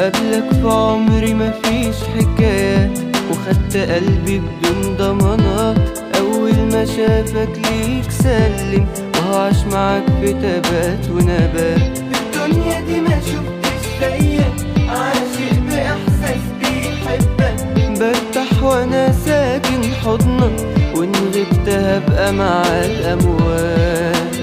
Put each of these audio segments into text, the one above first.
قبلك في عمري مفيش حكايات وخدت قلبي بدون ضمانات أول ما شافك ليك سلم وهو عاش معاك في تبات ونبات الدنيا دي ما شفتش زيك عاشق بإحساس بيحبك برتاح وأنا ساكن حضنك وإن غبت هبقى معاك أموات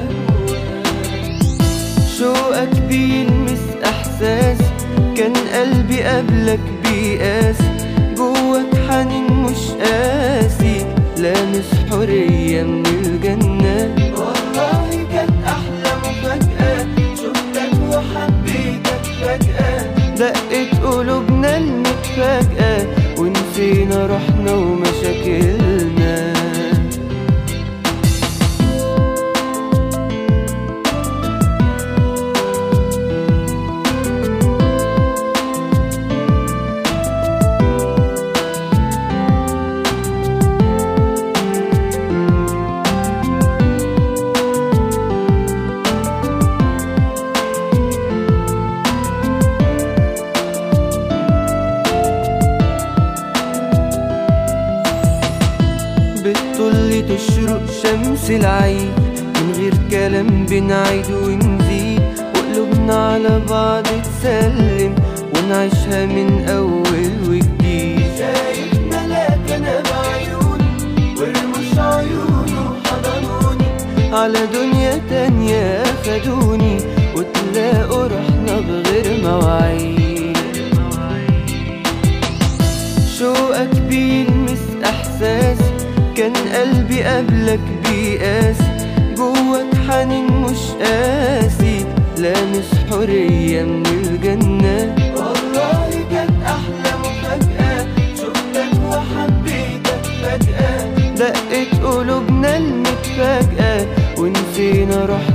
شوقك بيلمس احساسي كان قلبي قبلك بيقاس جواك حنين مش قاسي لامس حرية من الجنة والله كانت أحلى مفاجأة شفتك وحبيتك فجأة دقت قلوبنا المتفاجأة ونسينا روحنا ومشاكلنا بتطل تشرق شمس العيد من غير كلام بنعيد ونزيد وقلوبنا على بعض تسلم ونعيشها من أول وجديد شايف ملاك أنا بعيوني ورموش عيونه حضنوني على دنيا تانية خدوني وتلاقوا روحنا بغير مواعيد شوقك بيلمس احساسي كان قلبي قبلك بيقاس جواك حنين مش قاسي لامس حرية من الجنة والله كانت أحلى مفاجأة شفتك وحبيتك فجأة دقت قلوبنا المتفاجأة ونسينا روحنا